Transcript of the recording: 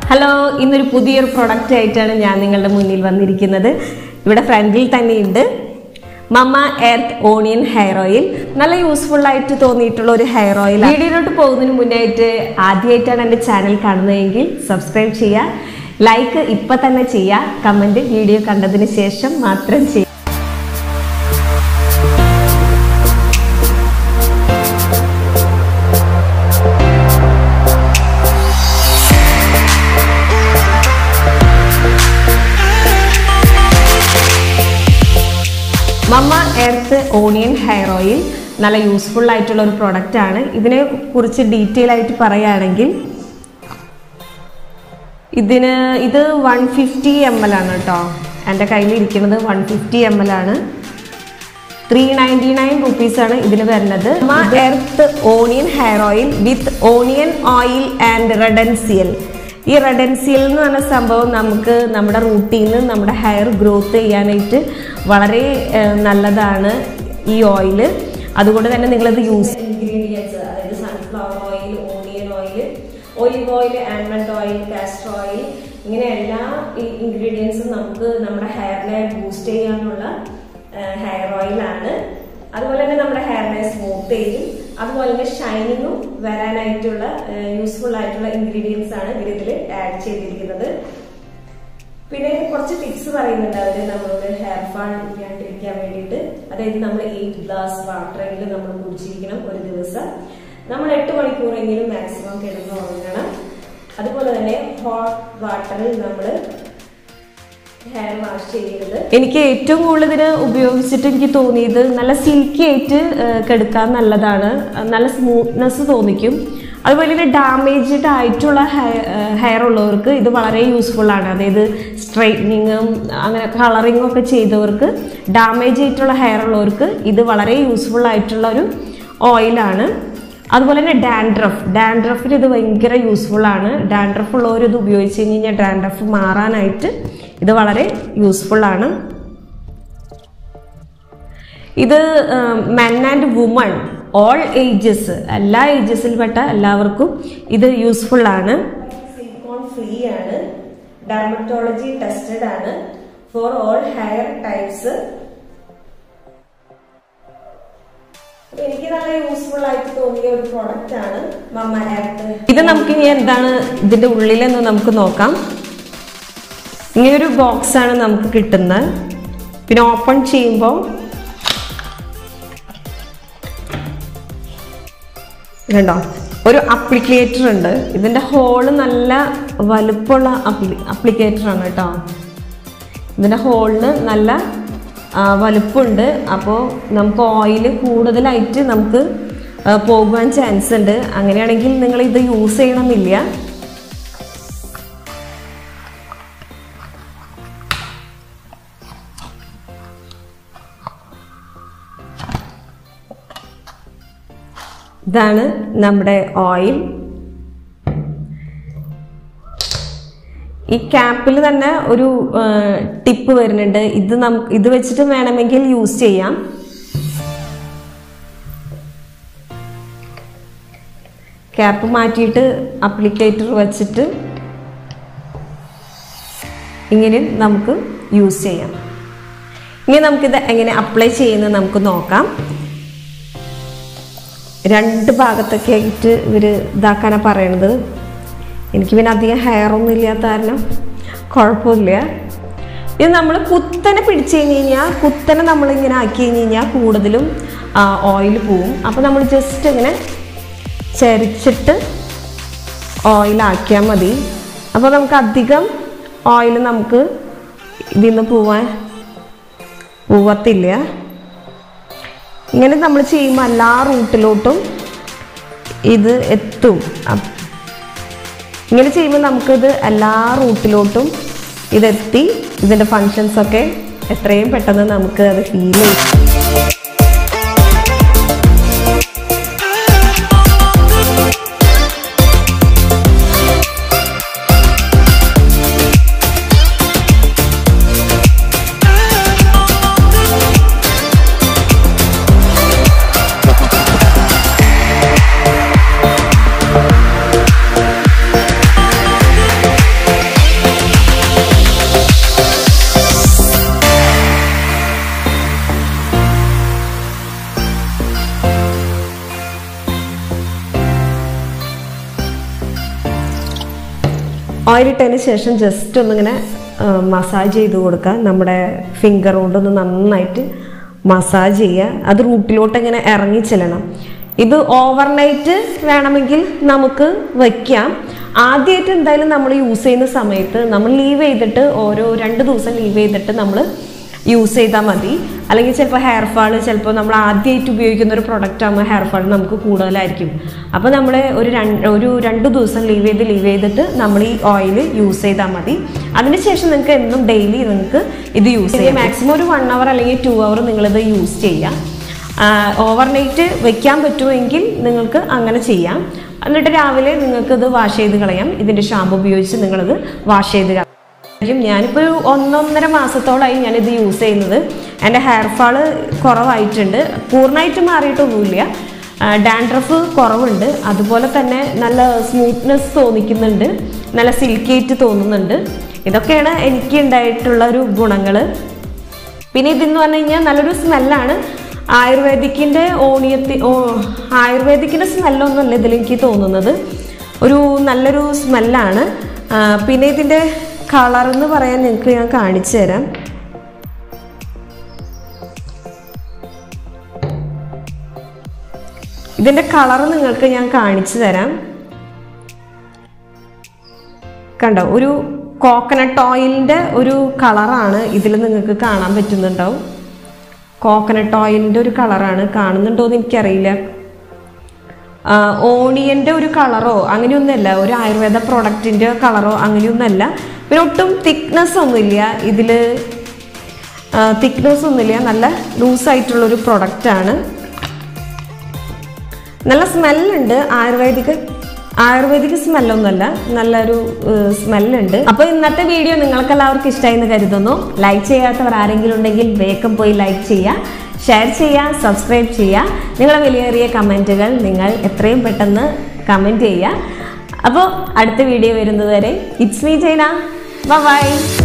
hello ഇന്നൊരു പുതിയൊരു product ആയിട്ടാണ് ഞാൻ നിങ്ങളുടെ മുന്നിൽ വന്നിരിക്കുന്നത് ഇവിടെ ഫ്രണ്ടിൽ തന്നെയുണ്ട് Mamaearth onion hair oil നല്ല യൂസ്ഫുൾ ആയിട്ട് തോന്നിയിട്ടുള്ള ഒരു ഹെയർ ഓയിൽ വീഡിയോയിലോട്ട് പോകുന്നതിന് മുന്നായിട്ട് ആദ്യമായിട്ടാണ് എൻ്റെ ചാനൽ കാണുന്നതെങ്കിൽ സബ്സ്ക്രൈബ് ചെയ്യുക ലൈക്ക് ഇപ്പം തന്നെ ചെയ്യുക കമൻറ്റ് വീഡിയോ കണ്ടതിന് ശേഷം മാത്രം ചെയ്യുക Mamaearth onion hair oil നല്ല യൂസ്ഫുൾ ആയിട്ടുള്ള ഒരു പ്രൊഡക്റ്റ് ആണ് ഇതിനെ കുറിച്ച് ഡീറ്റെയിൽ ആയിട്ട് പറയുകയാണെങ്കിൽ ഇതിന് ഇത് വൺ ഫിഫ്റ്റി എം എൽ ആണ് കേട്ടോ എൻ്റെ കയ്യിൽ ഇരിക്കുന്നത് വൺ ഫിഫ്റ്റി എം എൽ ആണ് ത്രീ നയൻറ്റി നയൻ റുപ്പീസാണ് ഇതിന് വരുന്നത് Mamaearth onion hair oil with onion oil and redensyl ഈ റെഡൻസിയൽ എന്ന് പറഞ്ഞ സംഭവം നമുക്ക് നമ്മുടെ റൂട്ടിൽ നിന്ന് നമ്മുടെ ഹെയർ ഗ്രോത്ത് ചെയ്യാനായിട്ട് വളരെ ഏഹ്, നല്ലതാണ് ഈ ഓയിൽ അതുകൊണ്ട് തന്നെ നിങ്ങളിത് യൂസ് ഇൻഗ്രീഡിയൻസ് അതായത് sunflower oil onion oil olive oil almond oil castor oil ഇങ്ങനെ എല്ലാ ഇൻഗ്രീഡിയൻസും നമുക്ക് നമ്മുടെ ഹെയറിനെ ബൂസ്റ്റ് ചെയ്യാനുള്ള ഹെയർ ഓയിലാണ് അതുപോലെ തന്നെ നമ്മുടെ ഹെയറിനെ സ്മൂത്ത് ചെയ്യും അതുപോലെ തന്നെ ഷൈനിങ്ങും വരാനായിട്ടുള്ള യൂസ്ഫുൾ ആയിട്ടുള്ള ഇൻഗ്രീഡിയൻസ് ആണ് ഇവർ ഇതിൽ ആഡ് ചെയ്തിരിക്കുന്നത് പിന്നെ കുറച്ച് ടിപ്സ് പറയുന്നുണ്ട് അവര് നമ്മളോട് ഹെയർ ഫാൾ ഇല്ലാണ്ടിരിക്കാൻ വേണ്ടിയിട്ട് അതായത് നമ്മൾ എയ്റ്റ് ഗ്ലാസ് വാട്ടറെങ്കിലും നമ്മൾ കുടിച്ചിരിക്കണം ഒരു ദിവസം നമ്മൾ എട്ട് മണിക്കൂറെങ്കിലും മാക്സിമം കിടന്ന് ഉറങ്ങണം അതുപോലെ തന്നെ ഹോട്ട് വാട്ടറിൽ നമ്മൾ ഹെയർ വാഷ് ചെയ്യരുത് എനിക്ക് ഏറ്റവും കൂടുതൽ ഇതിന് ഉപയോഗിച്ചിട്ട് എനിക്ക് തോന്നിയത് നല്ല സിൽക്കി ആയിട്ട് ഏഹ്, കെടുക്കാൻ നല്ലതാണ് നല്ല സ്മൂത്ത്നെസ് തോന്നിക്കും അതുപോലെ തന്നെ ഡാമേജ്ഡ് ആയിട്ടുള്ള ഹെയർ ഉള്ളവർക്ക് ഇത് വളരെ യൂസ്ഫുൾ ആണ് അതായത് സ്ട്രൈറ്റനിങ്ങും അങ്ങനെ കളറിങ്ങും ഒക്കെ ചെയ്തവർക്ക് ഡാമേജ് ആയിട്ടുള്ള ഹെയർ ഉള്ളവർക്ക് ഇത് വളരെ യൂസ്ഫുൾ ആയിട്ടുള്ള ഒരു ഓയിലാണ് അതുപോലെ തന്നെ ഡാൻഡ്രഫ് ഡാൻഡ്രഫിന് ഇത് ഭയങ്കര യൂസ്ഫുൾ ആണ് ഡാൻഡ്രഫ് ഉള്ളവർ ഇത് ഉപയോഗിച്ച് കഴിഞ്ഞ് കഴിഞ്ഞാൽ ഡാൻഡ്രഫ് മാറാനായിട്ട് ഇത് വളരെ യൂസ്ഫുൾ ആണ് ഇത് men and women all ages എല്ലാ ഏജസിൽപ്പെട്ട എല്ലാവർക്കും ഇത് യൂസ്ഫുൾ ആണ് സിലിക്കോൺ ഫ്രീ ആണ് ഡെർമറ്റോളജി ടെസ്റ്റഡ് ആണ് ഫോർ ഓൾ ഹെയർ ടൈപ്സ് എനിക്ക് നല്ല യൂസ്ഫുൾ ആയിട്ട് തോന്നിയ ഒരു പ്രോഡക്റ്റ് ആണ് മമ്മ ആപ്പ് ഇത് നമുക്ക് ഇനി എന്താണ് ഇതിന്റെ ഉള്ളിലെന്ന് നമുക്ക് നോക്കാം ഇങ്ങനൊരു ബോക്സ് ആണ് നമുക്ക് കിട്ടുന്നത് പിന്നെ ഓപ്പൺ ചെയ്യുമ്പോൾ കണ്ടോ ഒരു അപ്ലിക്കേറ്റർ ഉണ്ട് ഇതിന്റെ ഹോള് നല്ല വലുപ്പമുള്ള അപ്ലി അപ്ലിക്കേറ്റർ ആണ് കേട്ടോ ഇതിന്റെ ഹോളിന് നല്ല ആ, വലുപ്പമുണ്ട് അപ്പോൾ നമുക്ക് ഓയിൽ കൂടുതലായിട്ട് നമുക്ക് ആ, പോകാൻ ചാൻസ് ഉണ്ട് അങ്ങനെയാണെങ്കിൽ നിങ്ങൾ ഇത് യൂസ് ചെയ്യണമെന്നില്ല ഇതാണ് നമ്മുടെ ഓയിൽ ഈ ക്യാപ്പിൽ തന്നെ ഒരു ടിപ്പ് വരുന്നുണ്ട് ഇത് നമുക്ക് ഇത് വെച്ചിട്ട് വേണമെങ്കിൽ യൂസ് ചെയ്യാം ക്യാപ്പ് മാറ്റിയിട്ട് അപ്ലിക്കേറ്റർ വെച്ചിട്ട് ഇങ്ങനെ നമുക്ക് യൂസ് ചെയ്യാം ഇനി നമുക്കിത് എങ്ങനെ അപ്ലൈ ചെയ്യുന്നത് നമുക്ക് നോക്കാം രണ്ട് ഭാഗത്തൊക്കെ ആയിട്ട് ഇവർ ഇതാക്കാനാണ് പറയണത് എനിക്ക് പിന്നെ അധികം ഹെയർ ഒന്നും ഇല്ലാത്ത കാരണം കുഴപ്പമില്ല ഇത് നമ്മൾ കുത്തനെ പിടിച്ചു കഴിഞ്ഞ് കഴിഞ്ഞാൽ കുത്തനെ നമ്മളിങ്ങനെ ആക്കി കഴിഞ്ഞ് കഴിഞ്ഞാൽ കൂടുതലും ഓയിൽ പോവും അപ്പോൾ നമ്മൾ ജസ്റ്റ് ഇങ്ങനെ ചരിച്ചിട്ട് ഓയിലാക്കിയാൽ മതി അപ്പോൾ നമുക്ക് അധികം ഓയിൽ നമുക്ക് ഇതിൽ നിന്ന് പോവാൻ പോവത്തില്ല ഇങ്ങനെ നമ്മൾ ചെയ്യുമ്പോൾ എല്ലാ റൂട്ടിലോട്ടും ഇത് എത്തും അപ്പ് ഇങ്ങനെ ചെയ്യുമ്പോൾ നമുക്കിത് എല്ലാ റൂട്ടിലോട്ടും ഇതെത്തി ഇതിൻ്റെ ഫങ്ഷൻസൊക്കെ എത്രയും പെട്ടെന്ന് നമുക്ക് അത് ഫീൽ ചെയ്യും ഓയിൽ ഇട്ടതിന് ശേഷം ജസ്റ്റ് ഒന്നിങ്ങനെ മസാജ് ചെയ്ത് കൊടുക്കുക നമ്മുടെ ഫിംഗർ കൊണ്ടൊന്ന് നന്നായിട്ട് മസാജ് ചെയ്യുക അത് റൂട്ടിലോട്ട് ഇങ്ങനെ ഇറങ്ങി ചെല്ലണം ഇത് ഓവർനൈറ്റ് വേണമെങ്കിൽ നമുക്ക് വയ്ക്കാം ആദ്യമായിട്ട് എന്തായാലും നമ്മൾ യൂസ് ചെയ്യുന്ന സമയത്ത് നമ്മൾ ലീവ് ചെയ്തിട്ട് ഓരോ രണ്ട് ദിവസം ലീവ് ചെയ്തിട്ട് നമ്മൾ യൂസ് ചെയ്താൽ മതി അല്ലെങ്കിൽ ചിലപ്പോൾ ഹെയർ ഫാൾ ചിലപ്പോൾ നമ്മൾ ആദ്യമായിട്ട് ഉപയോഗിക്കുന്ന ഒരു പ്രൊഡക്റ്റ് ആകുമ്പോൾ ഹെയർ ഫാൾ നമുക്ക് കൂടുതലായിരിക്കും അപ്പോൾ നമ്മൾ ഒരു രണ്ട് ഒരു രണ്ട് ദിവസം ലീവ് ചെയ്ത് ലീവ് ചെയ്തിട്ട് നമ്മൾ ഈ ഓയിൽ യൂസ് ചെയ്താൽ മതി അതിനുശേഷം നിങ്ങൾക്ക് എന്നും ഡെയിലി നിങ്ങൾക്ക് ഇത് യൂസ് ചെയ്യാം മാക്സിമം ഒരു വൺ അവർ അല്ലെങ്കിൽ ടു അവർ നിങ്ങളിത് യൂസ് ചെയ്യാം ഓവർനൈറ്റ് വെക്കാൻ പറ്റുമെങ്കിൽ നിങ്ങൾക്ക് അങ്ങനെ ചെയ്യാം എന്നിട്ട് രാവിലെ നിങ്ങൾക്ക് ഇത് വാഷ് ചെയ്ത് കളയാം ഇതിൻ്റെ ഷാമ്പു ഉപയോഗിച്ച് നിങ്ങളിത് വാഷ് ചെയ്ത് കളയാം ഞാനിപ്പോൾ ഒരു ഒന്നൊന്നര മാസത്തോളമായി ഞാനിത് യൂസ് ചെയ്യുന്നത് എൻ്റെ ഹെയർ ഫാള് കുറവായിട്ടുണ്ട് പൂർണ്ണമായിട്ട് മാറിയിട്ടൊന്നുമില്ല ഡാൻഡ്രഫ് കുറവുണ്ട് അതുപോലെ തന്നെ നല്ല സ്മൂത്ത്നെസ് തോന്നിക്കുന്നുണ്ട് നല്ല സിൽക്കേറ്റ് തോന്നുന്നുണ്ട് ഇതൊക്കെയാണ് എനിക്ക് ഉണ്ടായിട്ടുള്ള ഒരു ഗുണങ്ങൾ പിന്നെ ഇതെന്ന് പറഞ്ഞു കഴിഞ്ഞാൽ നല്ലൊരു സ്മെല്ലാണ് ആയുർവേദിക്കിൻ്റെ ഓണിയത്തി ഓ ആയുർവേദിക്കിൻ്റെ സ്മെല്ലൊന്നുമല്ല ഇതിൽ എനിക്ക് തോന്നുന്നത് ഒരു നല്ലൊരു സ്മെല്ലാണ് പിന്നെ ഇതിൻ്റെ കളർ എന്ന് പറയാൻ നിങ്ങൾക്ക് ഞാൻ കാണിച്ചു തരാം ഇതിൻ്റെ കളർ നിങ്ങൾക്ക് ഞാൻ കാണിച്ചു തരാം കണ്ടോ ഒരു കോക്കനട്ട് ഓയിലിൻ്റെ ഒരു കളറാണ് ഇതിൽ നിങ്ങൾക്ക് കാണാൻ പറ്റുന്നുണ്ടാവും കോക്കനട്ട് ഓയിലിൻ്റെ ഒരു കളറാണ് കാണുന്നുണ്ടോ എന്ന് എനിക്കറിയില്ല ഓണിയൻ്റെ ഒരു കളറോ അങ്ങനെയൊന്നുമല്ല ഒരു ആയുർവേദ പ്രോഡക്റ്റിൻ്റെ കളറോ അങ്ങനെയൊന്നുമല്ല പിന്നെ ഒട്ടും തിക്നെസ് ഒന്നുമില്ല ഇതിൽ തിക്നെസ് ഒന്നുമില്ല നല്ല ലൂസായിട്ടുള്ളൊരു പ്രൊഡക്റ്റാണ് നല്ല സ്മെല്ലുണ്ട് ആയുർവേദിക് ആയുർവേദിക് സ്മെല്ലൊന്നുമല്ല നല്ലൊരു സ്മെല്ലുണ്ട് അപ്പോൾ ഇന്നത്തെ വീഡിയോ നിങ്ങൾക്ക് എല്ലാവർക്കും ഇഷ്ടമായി എന്ന് കരുതുന്നു ലൈക്ക് ചെയ്യാത്തവർ ആരെങ്കിലും ഉണ്ടെങ്കിൽ വേഗം പോയി ലൈക്ക് ചെയ്യുക ഷെയർ ചെയ്യുക സബ്സ്ക്രൈബ് ചെയ്യുക നിങ്ങളെ വിലയേറിയ കമൻറ്റുകൾ നിങ്ങൾ എത്രയും പെട്ടെന്ന് കമൻറ്റ് ചെയ്യുക അപ്പോൾ അടുത്ത വീഡിയോ വരുന്നത് വരെ ഇറ്റ്സ് മീ ചൈന ബൈ